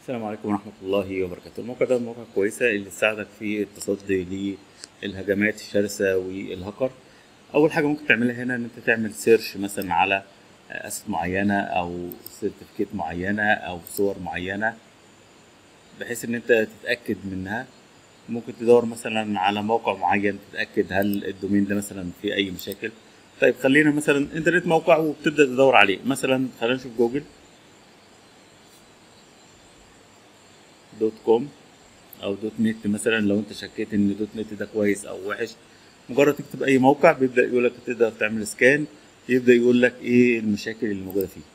السلام عليكم ورحمة الله وبركاته الموقع ده موقع كويسة اللي تساعدك في التصدي للهجمات الشرسة والهاكر أول حاجة ممكن تعملها هنا إن أنت تعمل سيرش مثلا على أسد معينة أو سيرتيفيكيت معينة أو صور معينة بحيث إن أنت تتأكد منها ممكن تدور مثلا على موقع معين تتأكد هل الدومين ده مثلا فيه أي مشاكل طيب خلينا مثلا أنت لقيت موقع وبتبدأ تدور عليه مثلا خلينا نشوف جوجل دوت كوم او دوت نت مثلا لو انت شكيت ان دوت نت ده كويس او وحش مجرد تكتب اي موقع بيبدا يقول لك تقدر تعمل سكان يبدا يقول لك ايه المشاكل اللي موجوده فيه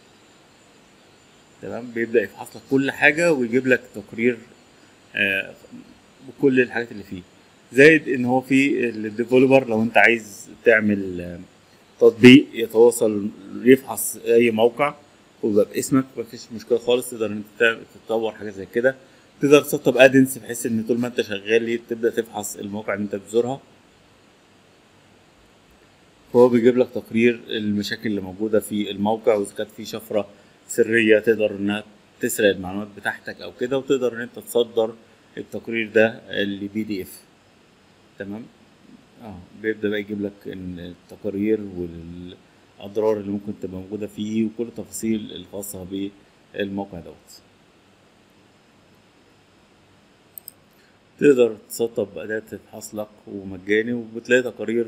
تمام بيبدا يفحص لك كل حاجه ويجيب لك تقرير آه بكل الحاجات اللي فيه زائد ان هو في الديفلوبر لو انت عايز تعمل آه تطبيق يتواصل يفحص اي موقع ويبقى باسمك مفيش مشكله خالص تقدر ان انت تطور حاجه زي كده تقدر تسطب ادنس بحيث ان طول ما انت شغال تبدا تفحص المواقع اللي انت بتزورها فهو بيجيب لك تقرير المشاكل اللي موجوده في الموقع واذا كانت في شفره سريه تقدر انها تسرق المعلومات بتاعتك او كده وتقدر ان انت تصدر التقرير ده اللي بي دي اف تمام اه بيبدا بقى يجيب لك ان التقارير وال الاضرار اللي ممكن تبقى موجوده فيه وكل التفاصيل الخاصه بالموقع دوت تقدر تسطب أداة تفحص لك ومجاني وبتلاقي تقارير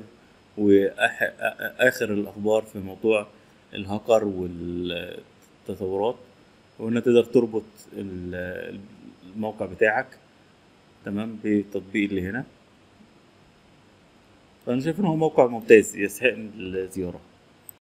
وآخر الأخبار في موضوع الهاكر والتطورات وهنا تقدر تربط الموقع بتاعك تمام بالتطبيق اللي هنا فأنا شايف إن هو موقع ممتاز يستحق الزيارة